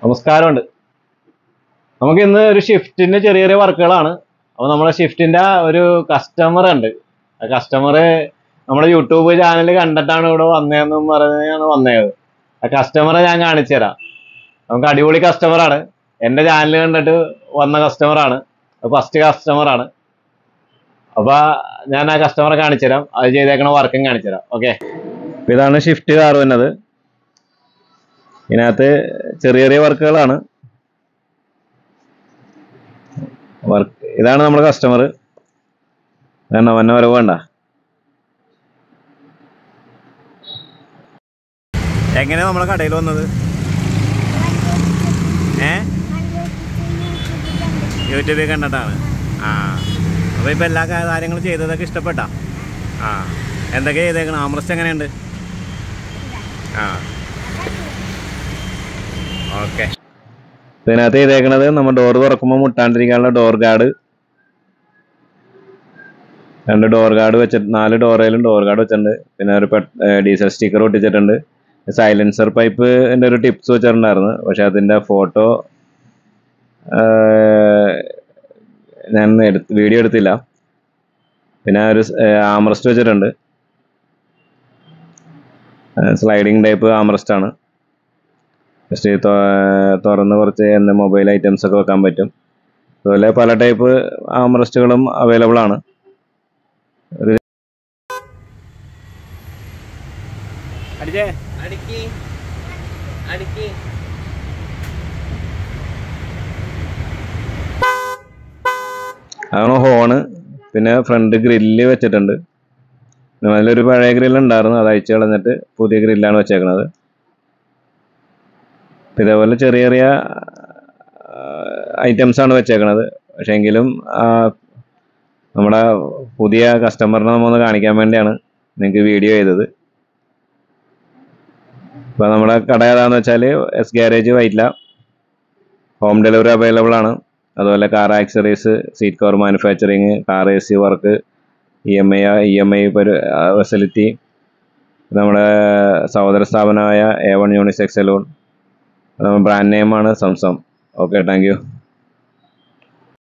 നമസ്കാരമുണ്ട് നമുക്ക് ഇന്ന് ഒരു ഷിഫ്റ്റിന്റെ ചെറിയ ചെറിയ വർക്കുകളാണ് അപ്പോൾ നമ്മുടെ ഷിഫ്റ്റിന്റെ ഒരു കസ്റ്റമർ ഉണ്ട് ആ കസ്റ്റമർ നമ്മുടെ യൂട്യൂബ് ചാനൽ കണ്ടിട്ടാണ് ഇവിടെ വന്നതെന്നും പറഞ്ഞാണ് വന്നത് ആ കസ്റ്റമറെ ഞാൻ കാണിച്ചു തരാം നമുക്ക് അടിപൊളി കസ്റ്റമറാണ് എൻ്റെ ചാനൽ കണ്ടിട്ട് വന്ന കസ്റ്റമറാണ് ഫസ്റ്റ് കസ്റ്റമറാണ് അപ്പൊ ഞാൻ ആ കസ്റ്റമറെ കാണിച്ചു തരാം അത് ചെയ്തേക്കണ വർക്കും കാണിച്ചു തരാം ഓക്കെ ഇതാണ് ഷിഫ്റ്റ് കാർ വന്നത് ഇതിനകത്ത് ചെറിയ ചെറിയ വർക്കുകളാണ് വർക്ക് ഇതാണ് നമ്മുടെ കസ്റ്റമർ കാരണം വന്ന വരവ് വേണ്ട എങ്ങനെയാ നമ്മളെ കടയിൽ വന്നത് ഏ യൂട്യൂബിൽ കണ്ടിട്ടാണ് ആ അപ്പോൾ ഇപ്പോൾ എല്ലാ കാ- കാര്യങ്ങളും ചെയ്തതൊക്കെ ഇഷ്ടപ്പെട്ടാ ആ എന്തൊക്കെ ചെയ്തേക്കണം ആമറസ്റ്റ് എങ്ങനെയുണ്ട് ആ ഓക്കെ ഇതിനകത്ത് ചെയ്തേക്കണത് നമ്മൾ ഡോർ തുറക്കുമ്പോൾ മുട്ടാണ്ടിരിക്കാനുള്ള ഡോർ ഗാർഡ് രണ്ട് ഡോർ ഗാർഡ് വെച്ചിട്ട് നാല് ഡോറയിലും ഡോർ ഗാർഡ് വെച്ചിട്ടുണ്ട് പിന്നെ ഒരു ഡീസൽ സ്റ്റിക്കർ ഒട്ടിച്ചിട്ടുണ്ട് സൈലൻസർ പൈപ്പിൻ്റെ ഒരു ടിപ്സ് വെച്ചിട്ടുണ്ടായിരുന്നു പക്ഷെ അതിൻ്റെ ഫോട്ടോ ഞാൻ എടുത്ത് വീഡിയോ എടുത്തില്ല പിന്നെ ഒരു ആമറസ്റ്റ് വെച്ചിട്ടുണ്ട് സ്ലൈഡിങ് ടൈപ്പ് ആമറസ്റ്റ് ആണ് ജസ്റ്റ് തുറന്ന് കുറച്ച് എന്ത് മൊബൈൽ ഐറ്റംസ് ഒക്കെ വെക്കാൻ പറ്റും അതുപോലെ പല ടൈപ്പ് ആമറസ്റ്റുകളും അവൈലബിൾ ആണ് ഒരു അടിച്ചേ അടുക്കി അടുക്കി അതാണ് ഹോണ് പിന്നെ ഫ്രണ്ട് ഗ്രില്ല് വെച്ചിട്ടുണ്ട് പിന്നെ അതിലൊരു പഴയ ഗ്രില്ല് ഉണ്ടായിരുന്നു അത് അയച്ചു കളഞ്ഞിട്ട് പുതിയ ഗ്രില്ലാണ് വെച്ചേക്കണത് പിന്നെ ഇതേപോലെ ചെറിയ ചെറിയ ഐറ്റംസ് ആണ് വെച്ചേക്കണത് പക്ഷേ എങ്കിലും ആ, നമ്മുടെ പുതിയ കസ്റ്റമറിനെ നമ്മൊന്ന് കാണിക്കാൻ വേണ്ടിയാണ് നിങ്ങൾക്ക് വീഡിയോ ചെയ്തത് ഇപ്പോൾ നമ്മുടെ കട ഏതാണെന്ന് വെച്ചാൽ S garage Vyttila home delivery available ആണ് അതുപോലെ car accessories seat cover manufacturing car A C work E M I E M I facility നമ്മുടെ സഹോദര സ്ഥാപനമായ A one unisex salon brand നെയിമാണ് സംസം ഓക്കെ താങ്ക് യു